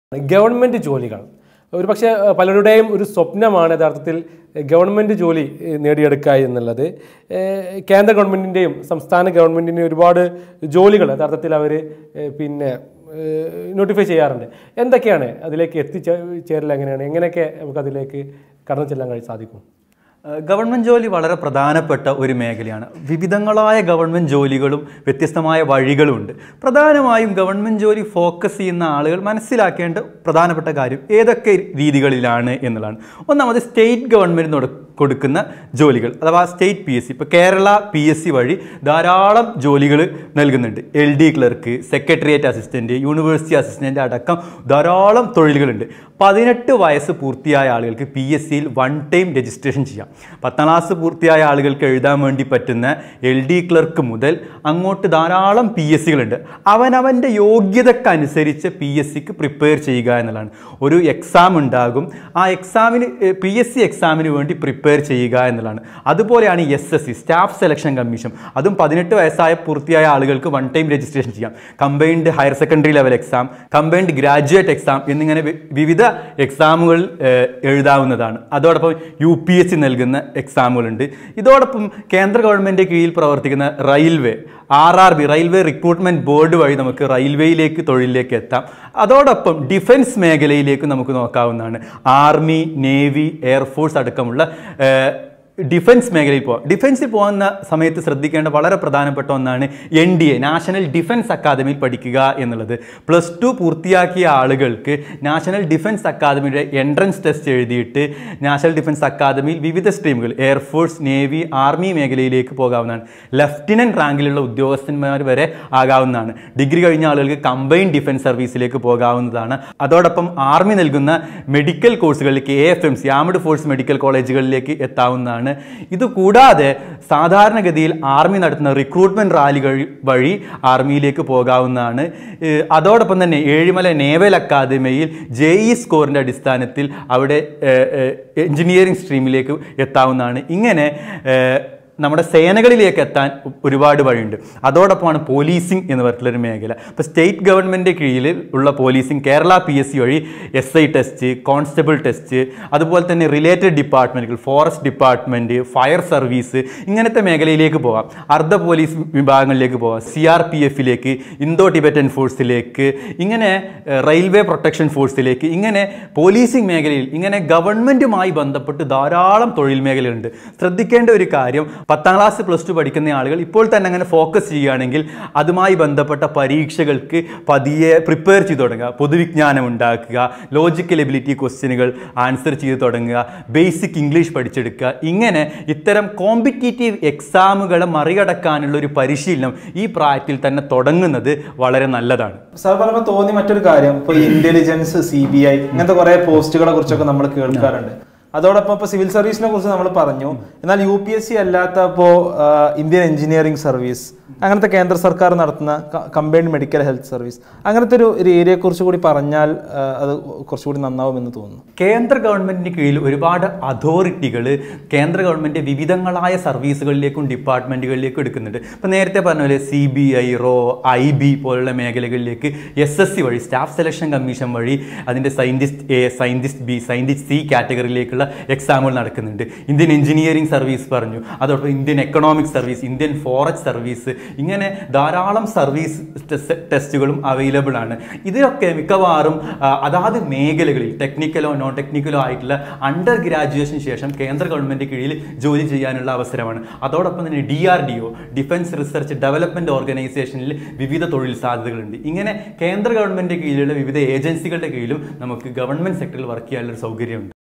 government ജോലികൾ ഒരു പക്ഷേ ഏഹ്, പലരുടെയും ഒരു സ്വപ്നമാണ് യഥാർത്ഥത്തിൽ ഗവൺമെൻറ് ജോലി ഏഹ്, നേടിയെടുക്കുക എന്നുള്ളത് ഏഹ്, കേന്ദ്ര ഗവൺമെൻറ്റിൻ്റെയും സംസ്ഥാന ഗവൺമെൻറ്റിൻ്റെയും ഒരുപാട് ജോലികൾ യഥാർത്ഥത്തിൽ അവർ പിന്നെ നോട്ടിഫൈ ചെയ്യാറുണ്ട് എന്തൊക്കെയാണ് അതിലേക്ക് എത്തിച്ചേരൽ എങ്ങനെയാണ് എങ്ങനെയൊക്കെ നമുക്ക് അതിലേക്ക് കടന്നു ചെല്ലാൻ കഴി സാധിക്കും ഏഹ് ഗവൺമെൻറ് ജോലി വളരെ പ്രധാനപ്പെട്ട ഒരു മേഖലയാണ് വിവിധങ്ങളായ ഗവൺമെൻറ് ജോലികളും വ്യത്യസ്തമായ വഴികളുമുണ്ട് പ്രധാനമായും ഗവൺമെൻറ് ജോലി ഫോക്കസ് ചെയ്യുന്ന ആളുകൾ മനസ്സിലാക്കേണ്ട പ്രധാനപ്പെട്ട കാര്യം ഏതൊക്കെ രീതികളിലാണ് എന്നുള്ളതാണ് ഒന്നാമത് സ്റ്റേറ്റ് ഗവൺമെൻറ് കൊടുക്കുന്ന ജോലികൾ അഥവാ സ്റ്റേറ്റ് പി എസ് സി ഇപ്പോൾ കേരള പി എസ് സി വഴി ധാരാളം ജോലികൾ നൽകുന്നുണ്ട് L D clerk secretariat assistant university assistant അടക്കം ധാരാളം തൊഴിലുകളുണ്ട് പതിനെട്ട് വയസ്സ് പൂർത്തിയായ ആളുകൾക്ക് പി എസ് സിയിൽ വൺ ടൈം രജിസ്ട്രേഷൻ ചെയ്യാം പത്താം ക്ലാസ് പൂർത്തിയായ ആളുകൾക്ക് എഴുതാൻ വേണ്ടി പറ്റുന്ന എൽ ഡി ക്ലർക്ക് മുതൽ അങ്ങോട്ട് ധാരാളം പി എസ് സികളുണ്ട് അവനവൻ്റെ യോഗ്യതക്കനുസരിച്ച് പി എസ് സിക്ക് പ്രിപ്പയർ ചെയ്യുക എന്നുള്ളതാണ് ഒരു എക്സാം ഉണ്ടാകും ആ എക്സാമിന് പി എസ് സി എക്സാമിന് വേണ്ടി പ്രിപ്പയർ ചെയ്യുക എന്നുള്ളതാണ് അതുപോലെയാണ് S S C staff selection commission അതും പതിനെട്ട് വയസ്സായ പൂർത്തിയായ ആളുകൾക്ക് വൺ ടൈം രജിസ്ട്രേഷൻ ചെയ്യാം combined higher secondary level exam combined graduate exam എന്നിങ്ങനെ വി- വിവിധ എക്സാമുകൾ ഏഹ്, എഴുതാവുന്നതാണ് അതോടൊപ്പം യു പി എസ് സി നൽകുന്ന എക്സാമുകളുണ്ട് ഇതോടൊപ്പം കേന്ദ്ര ഗവൺമെൻറ് കീഴിൽ പ്രവർത്തിക്കുന്ന railway R R B railway recruitment board വഴി നമുക്ക് റെയിൽവേയിലേക്ക് തൊഴിലിലേക്ക് എത്താം അതോടൊപ്പം ഡിഫൻസ് മേഖലയിലേക്ക് നമുക്ക് നോക്കാവുന്നതാണ് ആർമി നേവി എയർഫോഴ്സ് അടക്കമുള്ള ഏഹ്, ഡിഫൻസ് മേഖലയിൽ പോകാം ഡിഫൻസിൽ പോകുന്ന സമയത്ത് ശ്രദ്ധിക്കേണ്ട വളരെ പ്രധാനപ്പെട്ട ഒന്നാണ് N D A national defence അക്കാദമിയിൽ പഠിക്കുക എന്നുള്ളത് പ്ലസ് ടു പൂർത്തിയാക്കിയ ആളുകൾക്ക് നാഷണൽ ഡിഫൻസ് അക്കാദമിയുടെ എൻട്രൻസ് ടെസ്റ്റ് എഴുതിയിട്ട് നാഷണൽ ഡിഫൻസ് അക്കാദമിയിൽ വിവിധ സ്ട്രീമുകൾ എയർഫോഴ്സ് നേവി ആർമി മേഖലയിലേക്ക് പോകാവുന്നതാണ് ലെഫ്റ്റനന്റ് റാങ്കിലുള്ള ഉദ്യോഗസ്ഥന്മാർ വരെ ആകാവുന്നതാണ് ഡിഗ്രി കഴിഞ്ഞ ആളുകൾക്ക് കമ്പൈൻഡ് ഡിഫൻസ് സർവീസിലേക്ക് പോകാവുന്നതാണ് അതോടൊപ്പം ആർമി നൽകുന്ന മെഡിക്കൽ കോഴ്സുകളിലേക്ക് A F M C armed force medical കോളേജുകളിലേക്ക് എത്താവുന്നതാണ് ഇത് കൂടാതെ സാധാരണഗതിയിൽ ആർമി നടത്തുന്ന റിക്രൂട്ട്മെന്റ് റാലികൾ വഴി ആർമിയിലേക്ക് പോകാവുന്നതാണ് ഏഹ് അതോടൊപ്പം തന്നെ ഏഴിമല നേവൽ അക്കാദമിയിൽ ജെ ഇ സ്കോറിൻ്റെ അടിസ്ഥാനത്തിൽ അവിടെ എഞ്ചിനീയറിംഗ് സ്ട്രീമിലേക്ക് എത്താവുന്നതാണ് ഇങ്ങനെ ഏഹ് നമ്മുടെ സേനകളിലേക്ക് എത്താൻ ഒ- ഒരുപാട് വഴിയുണ്ട് അതോടൊപ്പമാണ് പോലീസിംഗ് എന്ന് പറഞ്ഞിട്ടുള്ളൊരു മേഖല ഇപ്പോൾ സ്റ്റേറ്റ് ഗവൺമെൻറ് കീഴിൽ ഉള്ള policing Kerala P S C വഴി S I test constable test അതുപോലെ തന്നെ റിലേറ്റഡ് ഡിപ്പാർട്ട്മെൻറ്റുകൾ ഫോറസ്റ്റ് ഡിപ്പാർട്ട്മെൻറ്റ് ഫയർ സർവീസ് ഇങ്ങനത്തെ മേഖലയിലേക്ക് പോകാം അർദ്ധ പോലീസ് വിഭാഗങ്ങളിലേക്ക് പോകാം സി ആർ പി എഫിലേക്ക് ഇന്തോ ടിബറ്റൻ ഫോഴ്സിലേക്ക് ഇങ്ങനെ ഏഹ്, റെയിൽവേ പ്രൊട്ടക്ഷൻ ഫോഴ്സിലേക്ക് ഇങ്ങനെ പോലീസിംഗ് മേഖലയിൽ ഇങ്ങനെ ഗവൺമെൻറ്റുമായി ബന്ധപ്പെട്ട് ധാരാളം തൊഴിൽ മേഖലയുണ്ട് ശ്രദ്ധിക്കേണ്ട ഒരു കാര്യം പത്താം ക്ലാസ് പ്ലസ് ടു പഠിക്കുന്ന ആളുകൾ ഇപ്പോൾ തന്നെ അങ്ങനെ ഫോക്കസ് ചെയ്യുകയാണെങ്കിൽ അതുമായി ബന്ധപ്പെട്ട പരീക്ഷകൾക്ക് പതിയെ പ്രിപ്പയർ ചെയ്ത് തുടങ്ങുക പൊതുവിജ്ഞാനം ഉണ്ടാക്കുക ലോജിക്കൽ എബിലിറ്റി ക്വസ്റ്റ്യനുകൾ ആൻസർ ചെയ്ത് തുടങ്ങുക ബേസിക് ഇംഗ്ലീഷ് പഠിച്ചെടുക്കുക ഇങ്ങനെ ഇത്തരം കോമ്പറ്റീറ്റീവ് എക്സാമുകളെ മറികടക്കാനുള്ള ഒരു പരിശീലനം ഈ പ്രായത്തിൽ തന്നെ തുടങ്ങുന്നത് വളരെ നല്ലതാണ് സാർ പറഞ്ഞപ്പോൾ തോന്നി മറ്റൊരു കാര്യം ഇപ്പൊ ഇന്റലിജൻസ് സി ബി ഐ ഇങ്ങനത്തെ കുറെ പോസ്റ്റുകളെ കുറിച്ചൊക്കെ നമ്മൾ കേൾക്കാറുണ്ട് അതോടൊപ്പം ഇപ്പൊ സിവിൽ സർവീസിനെ കുറിച്ച് നമ്മൾ പറഞ്ഞു എന്നാൽ യു പി എസ് സി അല്ലാത്ത ഇപ്പോ ആ, ഇന്ത്യൻ എഞ്ചിനീയറിംഗ് സർവീസ് അങ്ങനത്തെ കേന്ദ്ര സർക്കാർ നടത്തുന്ന കമ്പൈൻഡ് മെഡിക്കൽ ഹെൽത്ത് സർവീസ് അങ്ങനത്തെ ഒരു ഒരു ഏരിയയെ കുറിച്ച് കൂടി പറഞ്ഞാൽ ആ, അത് കുറച്ചുകൂടി നന്നാവുമെന്ന് തോന്നുന്നു കേന്ദ്ര ഗവൺമെന്റിന് കീഴിൽ ഒരുപാട് അതോറിറ്റികൾ കേന്ദ്ര ഗവൺമെന്റ് വിവിധങ്ങളായ സർവീസുകളിലേക്കും ഡിപ്പാർട്ട്മെന്റുകളിലേക്കും എടുക്കുന്നുണ്ട് ഇപ്പം നേരത്തെ പറഞ്ഞ പോലെ സി ബി ഐ റോ ഐ ബി പോലുള്ള മേഖലകളിലേക്ക് എസ് എസ് സി വഴി സ്റ്റാഫ് സെലക്ഷൻ കമ്മീഷൻ വഴി അതിൻ്റെ scientist A scientist B scientist C കാറ്റഗറിയിലേക്കുള്ള എക്സാമുകൾ നടക്കുന്നുണ്ട് ഇന്ത്യൻ എഞ്ചിനീയറിംഗ് സർവീസ് പറഞ്ഞു അതോടൊപ്പം Indian economic service Indian forest service ഇങ്ങനെ ധാരാളം സർവീസ് ടെസ്- ടെസ്റ്റുകളും അവൈലബിൾ ആണ് ഇതിലൊക്കെ മിക്കവാറും ആ, അതാത് മേഖലകളിൽ ടെക്നിക്കലോ നോൺ ടെക്നിക്കലോ ആയിട്ടുള്ള അണ്ടർ ഗ്രാജുവേഷൻ ശേഷം കേന്ദ്ര ഗവൺമെൻറ് കീഴിൽ ജോലി ചെയ്യാനുള്ള അവസരമാണ് അതോടൊപ്പം തന്നെ D R D O defence research development ഓർഗനൈസേഷനിൽ വിവിധ തൊഴിൽ സാധ്യതകളുണ്ട് ഇങ്ങനെ കേന്ദ്ര ഗവൺമെൻറ് കീഴിലുള്ള വിവിധ ഏജൻസികളുടെ കീഴിലും നമുക്ക് ഗവൺമെൻറ് സെക്ടറിൽ വർക്ക് ചെയ്യാനുള്ള ഒരു സൗകര്യമുണ്ട്